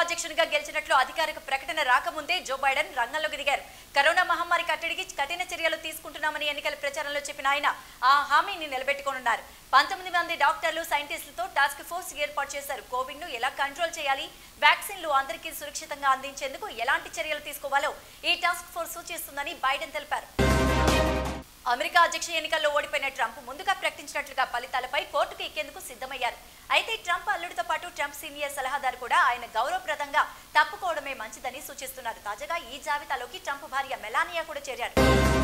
అధ్యక్షునిగా గెలిచినట్లు అధికారిక ప్రకటన రాకముందే జో బైడెన్ రంగంలోకి దిగారు కరోనా మహమ్మారి కట్టడికి కఠిన చర్యలు తీసుకుంటున్నామని ఎన్నికల ప్రచారంలో చెప్పిన ఆయన ఆ హామీని నిలబెట్టుకోనున్నారు పంతొమ్మిది మంది డాక్టర్లు సైంటిస్టులతో టాస్క్ ఫోర్స్ ఏర్పాటు చేశారు కోవిడ్ ను ఎలా కంట్రోల్ చేయాలి వ్యాక్సిన్లు అందరికీ సురక్షితంగా అందించేందుకు ఎలాంటి చర్యలు తీసుకోవాలో ఈ టాస్క్ ఫోర్స్ సూచిస్తుందని బైడెన్ తెలిపారు అమెరికా అధ్యక్ష ఎన్నికల్లో ఓడిపోయిన ట్రంప్ ముందుగా ప్రకటించినట్లుగా ఫలితాలపై కోర్టుకు ఎక్కేందుకు సిద్ధమయ్యారు అయితే ట్రంప్ అల్లుడితో పాటు ట్రంప్ సీనియర్ సలహాదారు కూడా ఆయన గౌరవప్రదంగా తప్పుకోవడమే మంచిదని సూచిస్తున్నారు తాజాగా ఈ జాబితాలోకి ట్రంప్ భార్య మెలానియా కూడా చేరారు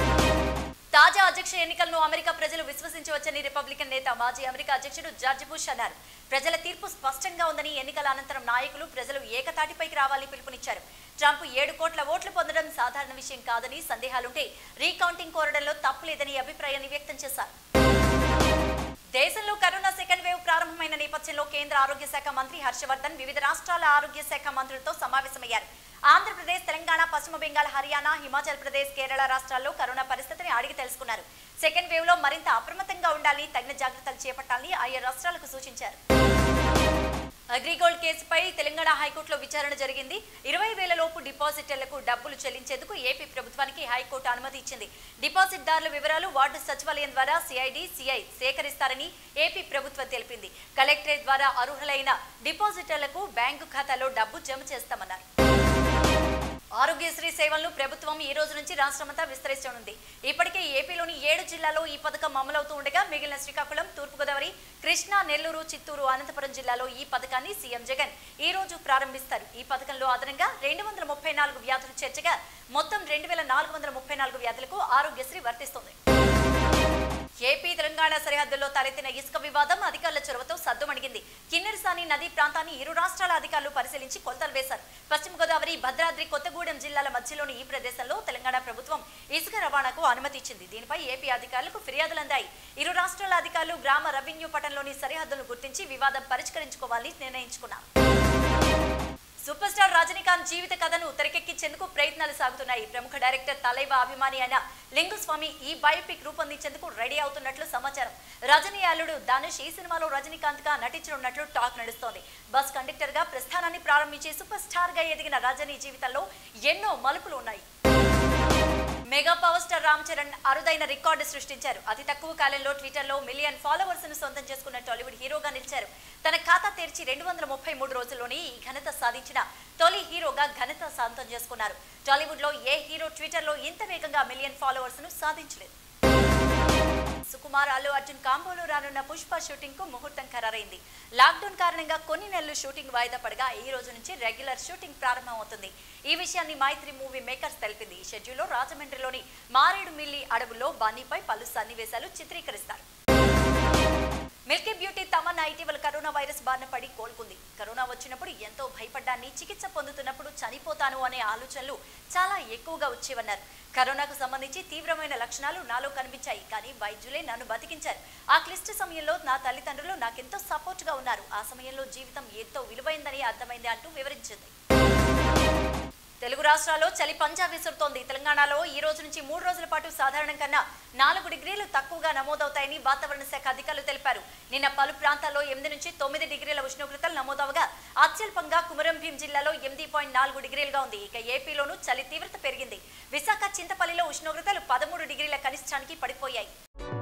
తాజా అధ్యక్ష ఎన్నికలను అమెరికా ప్రజలు విశ్వసించవచ్చని రిపబ్లికన్ నేత మాజీ అమెరికా అధ్యక్షుడు జార్జ్ బుష్ అన్నారు ప్రజల తీర్పు స్పష్టంగా ఉందని ఎన్నికల అనంతరం నాయకులు ప్రజలు ఏకతాటిపైకి రావాలని పిలుపునిచ్చారు ట్రంప్ ఏడు కోట్ల ఓట్లు పొందడం సాధారణ విషయం కాదని సందేహాలుంటే రీకౌంటింగ్ కోరడంలో తప్పు లేదని అభిప్రాయాన్ని వ్యక్తం చేశారు దేశంలో కరోనా సెకండ్ వేవ్ ప్రారంభమైన నేపథ్యంలో కేంద్ర ఆరోగ్య శాఖ మంత్రి హర్షవర్ధన్ వివిధ రాష్ట్రాల ఆరోగ్య శాఖ మంత్రులతో సమావేశమయ్యారు ఆంధ్రప్రదేశ్ తెలంగాణ పశ్చిమ బెంగాల్ హర్యానా హిమాచల్ ప్రదేశ్ కేరళ రాష్ట్రాల్లో కరోనా పరిస్థితిని అడిగి తెలుసుకున్నారు సెకండ్ వేవ్ లో మరింత అప్రమత్తంగా ఉండాలని తగిన జాగ్రత్తలు చేపట్టాలని ఆయా రాష్ట్రాలకు సూచించారు అగ్రిగోల్డ్ కేసుపై తెలంగాణ హైకోర్టులో విచారణ జరిగింది ఇరవై వేల లోపు డిపాజిటర్లకు డబ్బులు చెల్లించేందుకు ఏపీ ప్రభుత్వానికి హైకోర్టు అనుమతి ఇచ్చింది డిపాజిట్దారుల వివరాలు వార్డు సచివాలయం ద్వారా సిఐడి సిఐ సేకరిస్తారని ఏపీ ప్రభుత్వం తెలిపింది కలెక్టరేట్ ద్వారా అర్హులైన డిపాజిటర్లకు బ్యాంకు ఖాతాలో డబ్బు జమ చేస్తామన్నారు ఆరోగ్యశ్రీ సేవలను ప్రభుత్వం ఈ రోజు నుంచి రాష్ట్రమంతా విస్తరించనుంది ఇప్పటికే ఏపీలోని ఏడు జిల్లాల్లో ఈ పథకం అమలవుతూ ఉండగా మిగిలిన శ్రీకాకుళం తూర్పుగోదావరి కృష్ణా నెల్లూరు చిత్తూరు అనంతపురం జిల్లాలో ఈ పథకాన్ని సీఎం జగన్ ఈ రోజు ప్రారంభిస్తారు ఈ పథకంలో అదనంగా రెండు వందల ముప్పై నాలుగు వ్యాధులు చేర్చగా మొత్తం రెండు వేల నాలుగు వందల ముప్పై నాలుగు వ్యాధులకు ఆరోగ్యశ్రీ వర్తిస్తుంది ఏపీ తెలంగాణ సరిహద్దుల్లో తలెత్తిన ఇసుక వివాదం అధికారుల చొరవతో సద్దుమణిగింది కిన్నెరసాని నదీ ప్రాంతాన్ని ఇరు రాష్ట్రాల అధికారులు పరిశీలించి కొలతలు వేశారు పశ్చిమ గోదావరి భద్రాద్రి కొత్తగూడెం జిల్లాల మధ్యలోని ఈ ప్రదేశంలో తెలంగాణ ప్రభుత్వం ఇసుక రవాణాకు అనుమతి ఇచ్చింది దీనిపై ఏపీ అధికారులకు ఫిర్యాదులు అందాయి ఇరు రాష్ట్రాల అధికారులు గ్రామ రెవెన్యూ పట్టణంలోని సరిహద్దులను గుర్తించి వివాదం పరిష్కరించుకోవాలని నిర్ణయించుకున్నారు సూపర్ స్టార్ రజనీకాంత్ జీవిత కథను తెరకెక్కించేందుకు ప్రయత్నాలు సాగుతున్నాయి ప్రముఖ డైరెక్టర్ తలైవ అభిమాని అయిన లింగుస్వామి ఈ బయోపిక్ రూపొందించేందుకు రెడీ అవుతున్నట్లు సమాచారం రజనీ అల్లుడు ధనుష్ ఈ సినిమాలో రజనీకాంత్ గా నటించనున్నట్లు టాక్ నడుస్తోంది బస్ కండక్టర్ గా ప్రస్థానాన్ని ప్రారంభించి సూపర్ స్టార్ గా ఎదిగిన రజనీ జీవితంలో ఎన్నో మలుపులు ఉన్నాయి mega power star Ram Charan అరుదైన రికార్డు సృష్టించారు అతి తక్కువ కాలంలో ట్విట్టర్ లో మిలియన్ ఫాలోవర్స్ ను సొంతం చేసుకున్న టాలీవుడ్ హీరోగా నిలిచారు తన ఖాతా తెరిచి రెండు వందల ముప్పై మూడు రోజుల్లోనే ఈ ఘనత సాధించిన తొలి హీరోగా ఘనత సొంతం చేసుకున్నారు టాలీవుడ్ లో ఏ హీరో ట్విట్టర్ లో ఇంత వేగంగా మిలియన్ ఫాలోవర్స్ ను సాధించలేదు సుకుమార్ అల్లు అర్జున్ కాంబోలో రానున్న పుష్ప షూటింగ్ కు ముహూర్తం ఖరారైంది లాక్డౌన్ కారణంగా కొన్ని నెలలు షూటింగ్ వాయిదా పడగా ఈ రోజు నుంచి రెగ్యులర్ షూటింగ్ ప్రారంభమవుతుంది ఈ విషయాన్ని మైత్రి మూవీ మేకర్స్ తెలిపింది ఈ షెడ్యూల్లో రాజమండ్రిలోని మారేడు మిల్లి అడవుల్లో బన్నీపై పలు సన్నివేశాలు చిత్రీకరిస్తారు మిల్కీ బ్యూటీ తమన్నా ఇటీవల కరోనా వైరస్ బారిన పడి కోలుకుంది కరోనా వచ్చినప్పుడు ఎంతో భయపడ్డాన్ని చికిత్స పొందుతున్నప్పుడు చనిపోతాను అనే ఆలోచనలు చాలా ఎక్కువగా వచ్చేవన్నారు కరోనాకు సంబంధించి తీవ్రమైన లక్షణాలు నాలో కనిపించాయి కానీ వైద్యులే నన్ను బతికించారు ఆ క్లిష్ట సమయంలో నా తల్లిదండ్రులు నాకెంతో సపోర్ట్ గా ఉన్నారు ఆ సమయంలో జీవితం ఎంతో విలువైందని అర్థమైంది అంటూ వివరించింది తెలుగు రాష్ట్రాల్లో చలి పంజా విసురుతోంది తెలంగాణలో ఈ రోజు నుంచి మూడు రోజుల పాటు సాధారణం కన్నా నాలుగు డిగ్రీలు తక్కువగా నమోదవుతాయని వాతావరణ శాఖ అధికారులు తెలిపారు నిన్న పలు ప్రాంతాల్లో ఎనిమిది నుంచి తొమ్మిది డిగ్రీల ఉష్ణోగ్రతలు నమోదవగా అత్యల్పంగా కుమరం భీం జిల్లాలో ఎనిమిది పాయింట్ నాలుగు డిగ్రీలుగా ఉంది ఇక ఏపీలోనూ చలి తీవ్రత పెరిగింది విశాఖ చింతపల్లిలో ఉష్ణోగ్రతలు పదమూడు డిగ్రీల కనిష్టానికి పడిపోయాయి